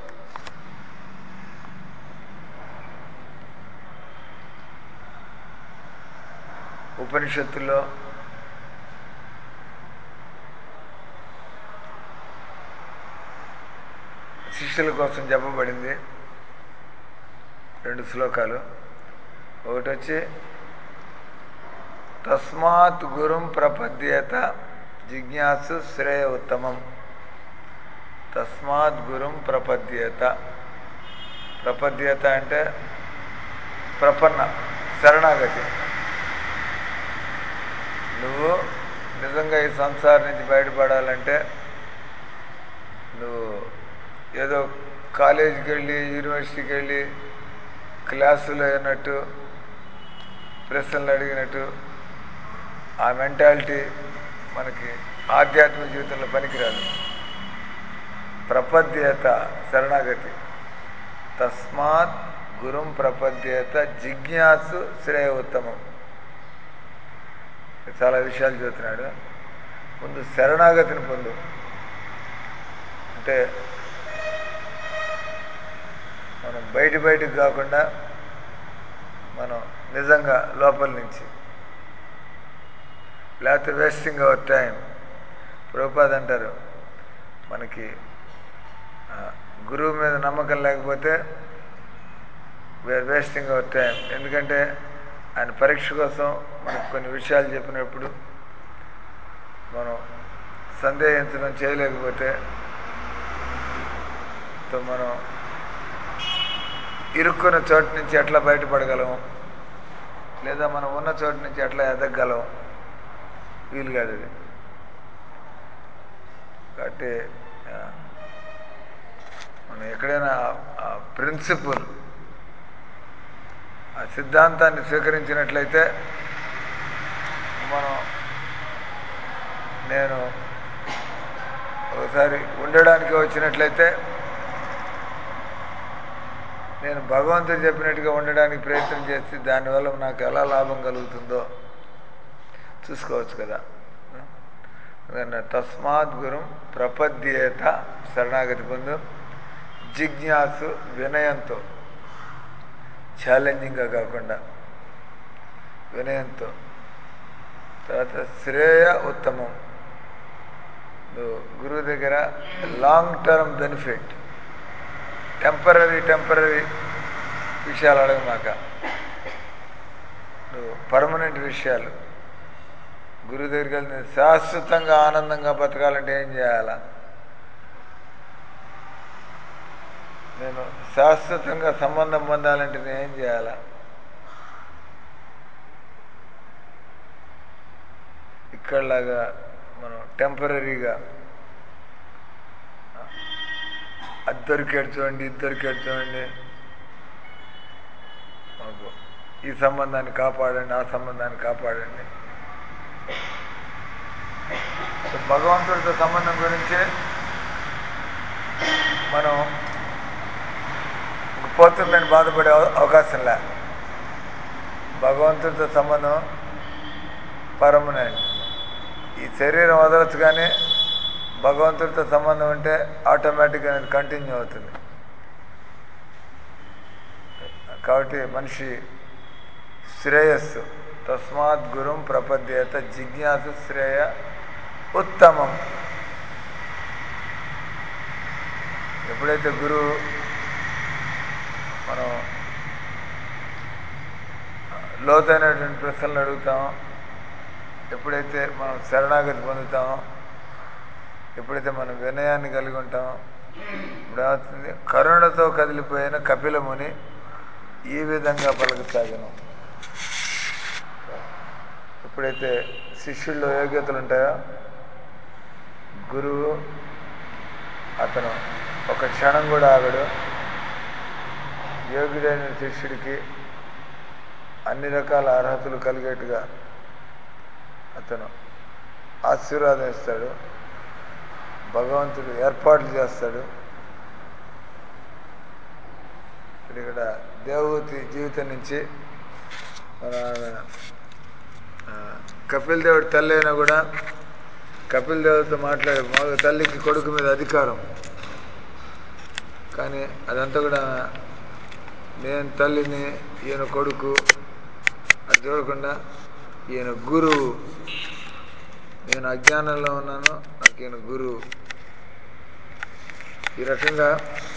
ఉపనిషత్తుల్లో శిష్యుల కోసం చెప్పబడింది రెండు శ్లోకాలు ఒకటి వచ్చి తస్మాత్ గురుం ప్రపద్యేత జిజ్ఞాసు శ్రేయ ఉత్తమం తస్మాత్ గురుం ప్రపద్యేత ప్రపద్యేత అంటే ప్రపన్న శరణాగతి నువ్వు నిజంగా ఈ సంసారం నుంచి బయటపడాలంటే నువ్వు ఏదో కాలేజీకి వెళ్ళి యూనివర్సిటీకి వెళ్ళి క్లాసులు అయినట్టు ప్రశ్నలు అడిగినట్టు ఆ మెంటాలిటీ మనకి ఆధ్యాత్మిక జీవితంలో పనికిరాదు ప్రపద్యేత శరణాగతి తస్మాత్ గురుం ప్రపద్యేత జిజ్ఞాసు శ్రేయ ఉత్తమం చాలా విషయాలు చెబుతున్నాడు ముందు శరణాగతిని పొందు అంటే మనం బయట బయటకు కాకుండా మనం నిజంగా లోపల నుంచి లేకపోతే వేస్టింగ్ అవర్ టైం ప్రభుపాద్ అంటారు మనకి ఆ, గురువు మీద నమ్మకం లేకపోతే వీఆర్ వేస్టింగ్ అవర్ టైం ఎందుకంటే ఆయన పరీక్ష కోసం మనకు కొన్ని విషయాలు చెప్పినప్పుడు మనం సందేహించడం చేయలేకపోతే తో మనం ఇరుక్కున్న చోటు నుంచి ఎట్లా బయటపడగలం లేదా మనం ఉన్న చోటు నుంచి ఎట్లా ఎదగగలం వీలు కాదు అది కాబట్టి ఆ, మనం ఎక్కడైనా ఆ ప్రిన్సిపల్ ఆ సిద్ధాంతాన్ని స్వీకరించినట్లయితే మనం నేను ఒకసారి ఉండడానికి వచ్చినట్లయితే నేను భగవంతుడు చెప్పినట్టుగా ఉండడానికి ప్రయత్నం చేసి దానివల్ల నాకు ఎలా లాభం కలుగుతుందో చూసుకోవచ్చు కదా అందుకని తస్మాత్ గురం ప్రపద్యేత శరణాగతి పొందు జిజ్ఞాసు వినయంతో ఛాలెంజింగ్గా కాకుండా వినయంతో తర్వాత శ్రేయ ఉత్తమం నువ్వు గురువు దగ్గర long term benefit temporary temporary విషయాలు అడగమాక నువ్వు పర్మనెంట్ విషయాలు గురువు దగ్గరికి వెళ్తే నేను శాశ్వతంగా ఆనందంగా బతకాలంటే ఏం చేయాలా నేను శాశ్వతంగా సంబంధం పొందాలంటే నేను ఏం చేయాలా ఇక్కడలాగా మనం టెంపరీగా అది దొరికాడు చూడండి ఇది దొరికాడు చూడండి మాకు ఈ సంబంధాన్ని కాపాడండి ఆ సంబంధాన్ని కాపాడండి సో భగవంతుడితో సంబంధం గురించి మనం ఇంక పోతుందని బాధపడే అవ- అవకాశం లే భగవంతుడితో సంబంధం పర్మనెంట్ ఈ శరీరం వదలచ్చు కానీ భగవంతుడితో సంబంధం ఉంటే ఆటోమేటిక్గా అనేది కంటిన్యూ అవుతుంది కాబట్టి మనిషి శ్రేయస్సు తస్మాత్ గురుం ప్రపద్యేత జిజ్ఞాసు శ్రేయ ఉత్తమం ఎప్పుడైతే గురువు మనం లోతైనటువంటి ప్రశ్నలు అడుగుతామో ఎప్పుడైతే మనం శరణాగతి పొందుతామో ఎప్పుడైతే మనం వినయాన్ని కలిగి ఉంటామో ఇప్పుడు ఏమవుతుంది కరుణతో కదిలిపోయిన కపిలముని ఈ విధంగా పలుకుతాగను ఎప్పుడైతే శిష్యుల్లో యోగ్యతలు ఉంటాయో గురువు అతను ఒక క్షణం కూడా ఆగడు యోగ్యుడైన శిష్యుడికి అన్ని రకాల అర్హతలు కలిగేట్టుగా అతను ఆశీర్వాదం ఇస్తాడు భగవంతుడు ఏర్పాట్లు చేస్తాడు ఇప్పుడు ఇక్కడ దేవహూతి జీవితం నుంచి మన ఆ, కపిల్ దేవుడి తల్లి అయినా కూడా కపిల్ దేవుడితో మాట్లాడే మామూలుగా తల్లికి కొడుకు మీద అధికారం కానీ అదంతా కూడా నేను తల్లిని ఈయన కొడుకు అది చూడకుండా ఈయన గురువు నేను అజ్ఞానంలో ఉన్నాను నాకు ఈయన గురువు ఈ రకంగా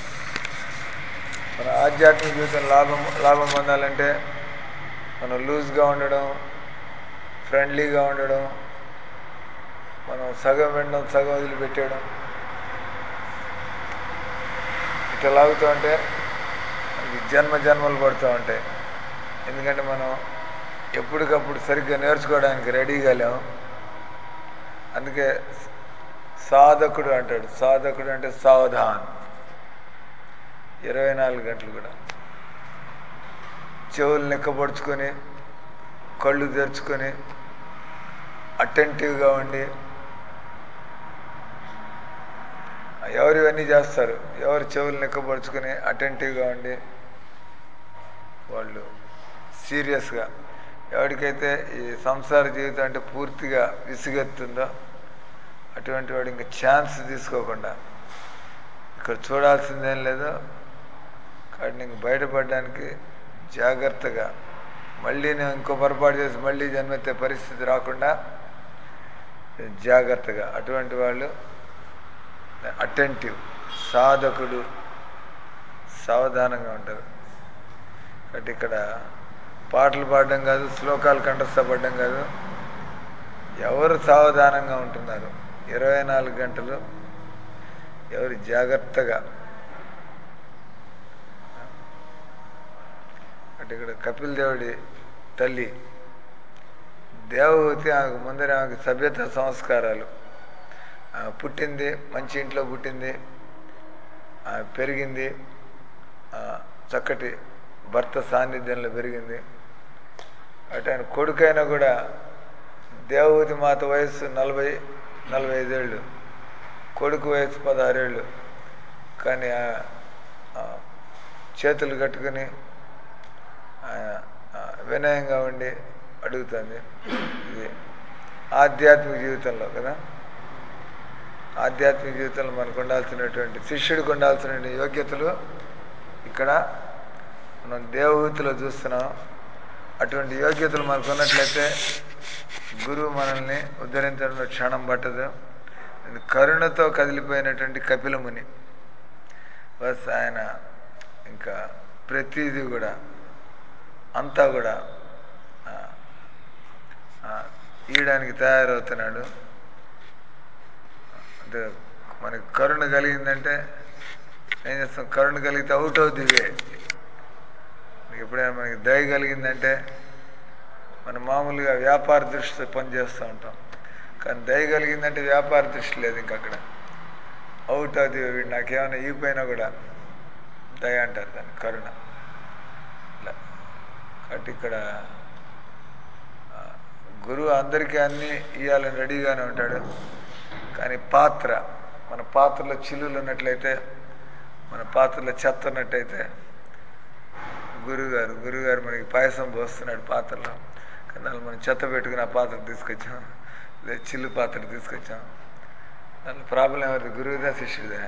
మన ఆధ్యాత్మిక జీవితం లాభం లాభం పొందాలంటే మనం లూజ్గా ఉండడం ఫ్రెండ్లీగా ఉండడం మనం సగం వినడం సగం వదిలిపెట్టేయడం ఇట్లా లాగుతూ ఉంటే మనకి జన్మ జన్మలు పడుతూ ఉంటాయి ఎందుకంటే మనం ఎప్పటికప్పుడు సరిగ్గా నేర్చుకోవడానికి రెడీగా లేము అందుకే సాధకుడు అంటాడు సాధకుడు అంటే సావధాన్ ఇరవై నాలుగు గంటలు కూడా చెవులు నిక్కపడుచుకొని కళ్ళు తెరుచుకొని అటెంటివ్గా ఉండి ఎవరు ఇవన్నీ చేస్తారు ఎవరు చెవులు నిక్కపరుచుకొని అటెంటివ్గా ఉండి వాళ్ళు సీరియస్గా ఎవరికైతే ఈ సంసార జీవితం అంటే పూర్తిగా విసుగెత్తుందో అటువంటి వాడు ఇంకా ఛాన్స్ తీసుకోకుండా ఇక్కడ చూడాల్సిందేం లేదు కాబట్టి నీకు బయటపడడానికి జాగ్రత్తగా మళ్ళీ నేను ఇంకో పొరపాటు చేసి మళ్ళీ జన్మెత్తే పరిస్థితి రాకుండా జాగ్రత్తగా అటువంటి వాళ్ళు అటెంటివ్ సాధకుడు సావధానంగా ఉంటారు కాబట్టి ఇక్కడ పాటలు పాడడం కాదు శ్లోకాలు కంఠస్థపడడం కాదు ఎవరు సావధానంగా ఉంటున్నారు ఇరవై నాలుగు గంటలు ఎవరు జాగ్రత్తగా అంటే ఇక్కడ కపిల్ దేవుడి తల్లి దేవహూతి ఆమెకు ముందర ఆమెకు సభ్యత సంస్కారాలు ఆమె పుట్టింది మంచి ఇంట్లో పుట్టింది ఆమె పెరిగింది ఆ, చక్కటి భర్త సాన్నిధ్యంలో పెరిగింది అటు ఆయన కొడుకైనా కూడా దేవహూతి మాత వయస్సు నలభై నలభై ఐదేళ్ళు కొడుకు వయసు పదహారేళ్ళు కానీ ఆ- ఆ చేతులు కట్టుకుని ఆయన ఆ వినయంగా ఉండి అడుగుతుంది ఇది ఆధ్యాత్మిక జీవితంలో కదా ఆధ్యాత్మిక జీవితంలో మనకు ఉండాల్సినటువంటి శిష్యుడికి ఉండాల్సిన యోగ్యతలు ఇక్కడ మనం దేవహూతిలో చూస్తున్నాం అటువంటి యోగ్యతలు మనకు ఉన్నట్లయితే గురువు మనల్ని ఉద్ధరించడంలో క్షణం పట్టదు ఇది కరుణతో కదిలిపోయినటువంటి కపిలముని బస్ ఆయన ఇంకా ప్రతిదీ కూడా అంతా కూడా ఆ, ఆ, ఈయడానికి తయారవుతున్నాడు అంటే మనకి కరుణ కలిగిందంటే ఏం చేస్తాం కరుణ కలిగితే అవుట్ అవుతుంది మనకి ఎప్పుడైనా మనకి దయ కలిగిందంటే మనం మామూలుగా వ్యాపార దృష్టితో పనిచేస్తూ ఉంటాం కానీ దయ కలిగిందంటే వ్యాపార దృష్టి లేదు ఇంక అక్కడ అవుట్ అవుతుంది వీడు నాకేమైనా ఈపోయినా కూడా దయ అంటారు దాన్ని కరుణ ఇలా కాబట్టి ఇక్కడ ఆ, గురువు అందరికీ అన్నీ ఇవ్వాలని రెడీగానే ఉంటాడు కానీ పాత్ర మన పాత్రలో చిల్లులు ఉన్నట్లయితే మన పాత్రలో చెత్త ఉన్నట్టయితే గురువుగారు గురువుగారు మనకి పాయసం పోస్తున్నాడు పాత్రలో కానీ దానిలో మనం చెత్త పెట్టుకుని ఆ పాత్ర తీసుకొచ్చాం లేదా చిల్లు పాత్ర తీసుకొచ్చాం దానిలో ప్రాబ్లం ఎవరిది గురువుదా శిష్యుడిదా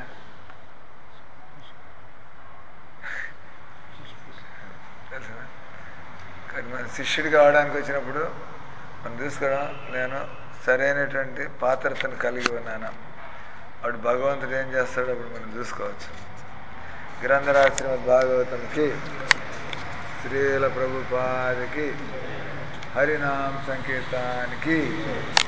తెలుసా కానీ మన శిష్యుడు కావడానికి వచ్చినప్పుడు మనం చూసుకోవడం నేను సరైనటువంటి పాత్రతను కలిగి ఉన్నాను వాడు భగవంతుడు ఏం చేస్తాడో అప్పుడు మనం చూసుకోవచ్చు గ్రంథరాజ శ్రీమద్ భాగవతంకి శ్రీల ప్రభుపాదికి హరినామ సంకీర్తానికి